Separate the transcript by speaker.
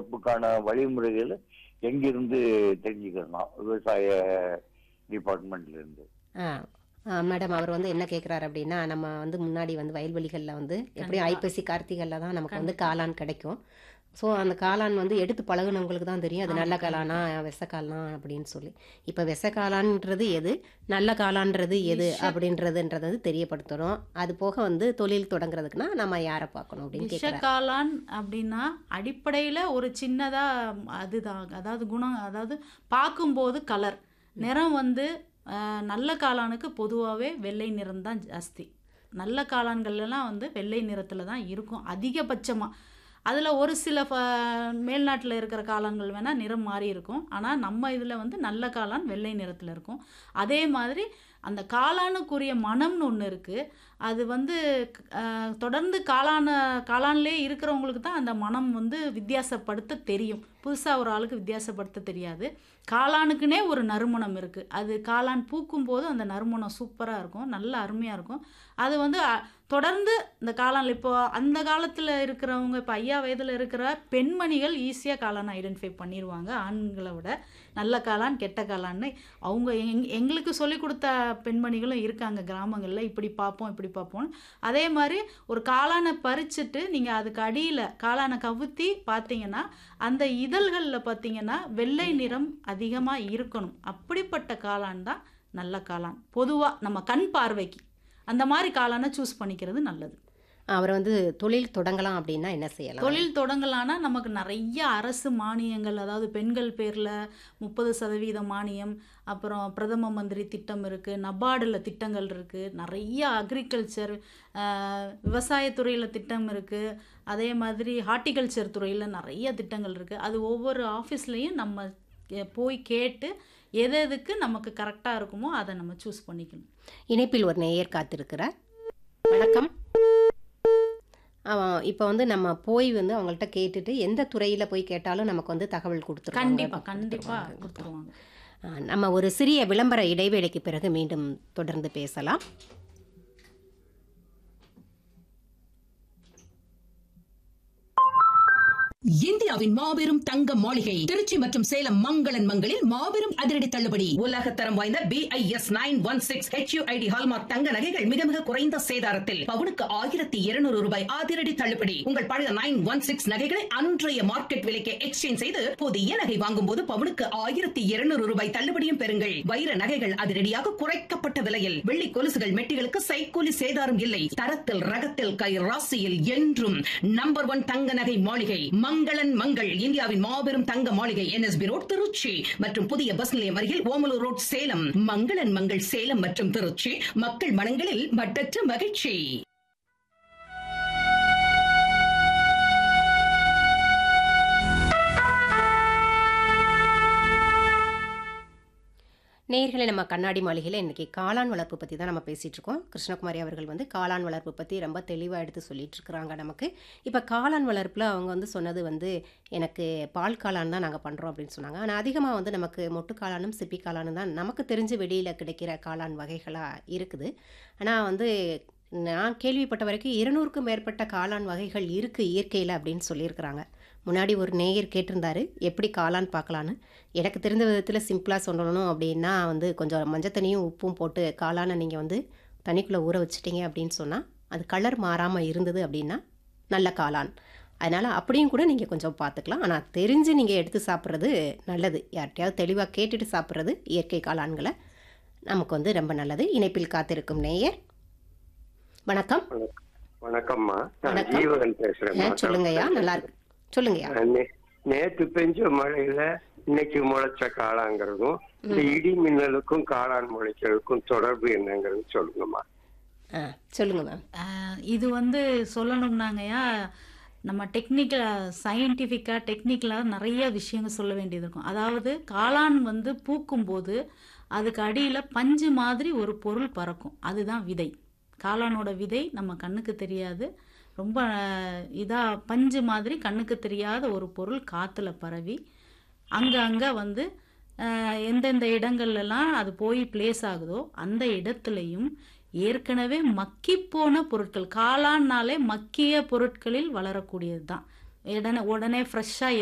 Speaker 1: வளர்ப்புக்கான வழிமுறைகள் எங்கிருந்து தெரிஞ்சுக்கலாம் விவசாய டிபார்ட்மெண்ட்ல இருந்து
Speaker 2: ஆ ஆ, மேடம் அவர் வந்து என்ன கேட்குறாரு அப்படின்னா நம்ம வந்து முன்னாடி வந்து வயல்வெளிகளில் வந்து எப்படியும்
Speaker 3: கண்டிப்பா.
Speaker 2: ஐப்பசி கார்த்திகையில் தான் நமக்கு வந்து காளான் கிடைக்கும் ஸோ அந்த காளான் வந்து எடுத்து பழகுனவங்களுக்கு தான் தெரியும் அது
Speaker 3: ஆமா,
Speaker 2: நல்ல
Speaker 3: கண்டிப்பா.
Speaker 2: காளானா விச காளானா அப்படின்னு சொல்லி இப்போ விச காளான்ன்றது எது நல்ல காளான்றது எது
Speaker 3: விஷ-
Speaker 2: அப்படின்றதுன்றது வந்து தெரியப்படுத்துகிறோம் அது போக வந்து தொழில் தொடங்குறதுக்குன்னா நம்ம யாரை பார்க்கணும் அப்படின்னு கேட்குறாரு
Speaker 3: விஷக்காளான் அப்படின்னா அடிப்படையில் ஒரு சின்னதாக அதுதான் அதாவது குணம் அதாவது பார்க்கும்போது கலர் நிறம் வந்து அஹ், நல்ல காளானுக்கு பொதுவாகவே வெள்ளை நிறம் தான் ஜாஸ்தி நல்ல காளான்கள்லாம் வந்து வெள்ளை நிறத்தில் தான் இருக்கும் அதிகபட்சமாக அதில் ஒரு சில மேல்நாட்டில் இருக்கிற காளான்கள் வேணால் நிறம் மாறி இருக்கும் ஆனால் நம்ம இதில் வந்து நல்ல காளான் வெள்ளை நிறத்தில் இருக்கும் அதே மாதிரி அந்த காளானுக்குரிய மனம்னு ஒன்று இருக்குது அது வந்து அஹ், தொடர்ந்து காளான காளான்லே இருக்கிறவங்களுக்கு தான் அந்த மனம் வந்து வித்தியாசப்படுத்த தெரியும் புதுசாக ஒரு ஆளுக்கு வித்தியாசப்படுத்த தெரியாது காளானுக்குனே ஒரு நறுமணம் இருக்குது அது காளான் பூக்கும் போது அந்த நறுமணம் சூப்பராக இருக்கும் நல்ல அருமையாக இருக்கும் அது வந்து அ- தொடர்ந்து இந்த காளான் இப்போ அந்த காலத்தில் இருக்கிறவங்க இப்போ ஐயா வயதில் இருக்கிற பெண்மணிகள் ஈஸியாக காளானை ஐடென்டிஃபை பண்ணிடுவாங்க ஆண்களை விட நல்ல காளான் கெட்ட காளான்னு அவங்க எங் எங்களுக்கு சொல்லிக் கொடுத்த பெண்மணிகளும் இருக்காங்க கிராமங்களில் இப்படி பார்ப்போம் இப்படி பார்ப்போம் அதே மாதிரி ஒரு காளானை பறிச்சுட்டு நீங்கள் அதுக்கு அடியில் காளானை கவுத்தி பார்த்தீங்கன்னா அந்த இதழ்களில் பார்த்தீங்கன்னா வெள்ளை நிறம் அதிகமாக இருக்கணும் அப்படிப்பட்ட காளான் தான் நல்ல காளான் பொதுவாக நம்ம கண் பார்வைக்கு அந்த மாதிரி காளானை சூஸ் பண்ணிக்கிறது நல்லது
Speaker 2: அவர் வந்து தொழில் தொடங்கலாம் அப்படின்னா என்ன செய்யலாம்
Speaker 3: தொழில் தொடங்கலான்னா நமக்கு நிறைய அரசு மானியங்கள் அதாவது பெண்கள் பேரில் முப்பது சதவீத மானியம் அப்புறம் பிரதம மந்திரி திட்டம் இருக்குது நபார்டில் திட்டங்கள் இருக்குது நிறைய அக்ரிகல்ச்சர் விவசாயத்துறையில் திட்டம் இருக்குது அதே மாதிரி ஹார்ட்டிகல்ச்சர் துறையில் நிறைய திட்டங்கள் இருக்குது அது ஒவ்வொரு ஆஃபீஸ்லேயும் நம்ம கே- போய் கேட்டு எது எதுக்கு நமக்கு கரெக்டாக இருக்குமோ அதை நம்ம சூஸ் பண்ணிக்கணும்
Speaker 2: இணைப்பில் ஒரு நேயர் காத்திருக்கிறார் வணக்கம் அவன் இப்போ வந்து நம்ம போய் வந்து அவங்கள்ட்ட கேட்டுட்டு எந்த துறையில் போய் கேட்டாலும் நமக்கு வந்து தகவல் கொடுத்துருவாங்க
Speaker 3: கண்டிப்பாக கண்டிப்பாக கொடுத்துருவாங்க
Speaker 2: ஆ, நம்ம ஒரு சிறிய விளம்பர இடைவேளைக்கு பிறகு மீண்டும் தொடர்ந்து பேசலாம்
Speaker 4: இந்தியாவின் மாபெரும் தங்க மாளிகை திருச்சி மற்றும் சேலம் மங்களன் மங்களில் மாபெரும் அதிரடி தள்ளுபடி உலக தரம் வாய்ந்த BIS nine one six HUID hallmark தங்க நகைகள் மிக மிக குறைந்த சேதாரத்தில் பவுனுக்கு ஆயிரத்தி இருநூறு ரூபாய் அதிரடி தள்ளுபடி உங்கள் பழைய நைன் ஒன் சிக்ஸ் நகைகளை அன்றைய மார்க்கெட் விலைக்கு எக்ஸ்சேஞ்ச் செய்து புதிய நகை வாங்கும் போது பவுனுக்கு ஆயிரத்தி இருநூறு ரூபாய் தள்ளுபடியும் பெறுங்கள் வைர நகைகள் அதிரடியாக குறைக்கப்பட்ட விலையில் வெள்ளி கொலுசுகள் மெட்டிகளுக்கு சைக்கூலி சேதாரம் இல்லை தரத்தில் ரகத்தில் கை ராசியில் என்றும் நம்பர் ஒன் தங்க நகை மாளிகை மங்களன் மங்கள் இந்தியாவின் மாபெரும் தங்க மாளிகை என்எஸ்பி ரோட் திருச்சி மற்றும் புதிய பஸ் நிலையம் அருகில் ஓமலூர் ரோட் சேலம் மங்களன் மங்கள் சேலம் மற்றும் திருச்சி மக்கள் மனங்களில் மட்டற்ற மகிழ்ச்சி
Speaker 2: நேயர்களே நம்ம கண்ணாடி மாளிகையில் இன்றைக்கி காளான் வளர்ப்பு பற்றி தான் நம்ம பேசிகிட்டு இருக்கோம் கிருஷ்ணகுமாரி அவர்கள் வந்து காளான் வளர்ப்பு பற்றி ரொம்ப தெளிவாக எடுத்து சொல்லிட்டு இருக்கிறாங்க நமக்கு இப்போ காளான் வளர்ப்பில் அவங்க வந்து சொன்னது வந்து எனக்கு பால் காளான் தான் நாங்கள் பண்ணுறோம் அப்படின்னு சொன்னாங்க ஆனால் அதிகமாக வந்து நமக்கு மொட்டு காளானும் சிப்பி காளானும் தான் நமக்கு தெரிஞ்ச வெளியில் கிடைக்கிற காளான் வகைகளாக இருக்குது ஆனால் வந்து நான் கேள்விப்பட்ட வரைக்கும் இருநூறுக்கும் மேற்பட்ட காளான் வகைகள் இருக்குது இயற்கையில் அப்படின்னு சொல்லியிருக்கிறாங்க முன்னாடி ஒரு நேயர் கேட்டிருந்தாரு எப்படி காளான் பார்க்கலான்னு எனக்கு தெரிந்த விதத்தில் சிம்பிளாக சொல்லணும் அப்படின்னா வந்து கொஞ்சம் மஞ்சள் தண்ணியும் உப்பும் போட்டு காளானை நீங்கள் வந்து தண்ணிக்குள்ளே ஊற வச்சிட்டீங்க அப்படின்னு சொன்னால் அது கலர் மாறாமல் இருந்தது அப்படின்னா நல்ல காளான் அதனால் அப்படியும் கூட நீங்கள் கொஞ்சம் பார்த்துக்கலாம் ஆனால் தெரிஞ்சு நீங்கள் எடுத்து சாப்பிட்றது நல்லது யார்கிட்டயாவது தெளிவாக கேட்டுட்டு சாப்பிட்றது இயற்கை காளான்களை நமக்கு வந்து ரொம்ப நல்லது இணைப்பில் காத்திருக்கும் நேயர் வணக்கம்
Speaker 5: வணக்கம்மா நான்
Speaker 2: வணக்கம்.
Speaker 5: ஜீவகன்
Speaker 2: ஆ,
Speaker 5: பேசுறேன்
Speaker 2: சொல்லுங்கய்யா நல்லா இருக்கு சொல்லுங்கய்யா
Speaker 5: நேற்று பெஞ்ச மழையில இன்னைக்கு முளைச்ச காளாங்கிறதும் இந்த இடி மின்னலுக்கும் காளான் முளைக்கிறதுக்கும் தொடர்பு என்னங்கிறது சொல்லுங்கம்மா
Speaker 2: ஆ சொல்லுங்க மேம்
Speaker 3: ஆஹ் இது வந்து சொல்லணும்னாங்கய்யா நம்ம டெக்னிக்கல் சயின்டிஃபிக்காக டெக்னிக்கலாக நிறைய விஷயங்கள் சொல்ல வேண்டியது இருக்கும் அதாவது காளான் வந்து பூக்கும்போது அதுக்கு அடியில் பஞ்சு மாதிரி ஒரு பொருள் பறக்கும் அதுதான் விதை காளானோட விதை நம்ம கண்ணுக்கு தெரியாது ரொம்ப இதாக பஞ்சு மாதிரி கண்ணுக்கு தெரியாத ஒரு பொருள் காற்றுல பரவி அங்கே அங்கே வந்து அஹ், எந்தெந்த இடங்கள்லாம் அது போய் பிளேஸ் ஆகுதோ அந்த இடத்துலையும் ஏற்கனவே மக்கிப்போன பொருட்கள் காளான்னாலே மக்கிய பொருட்களில் வளரக்கூடியது தான் உடனே உடனே ஃப்ரெஷ்ஷாக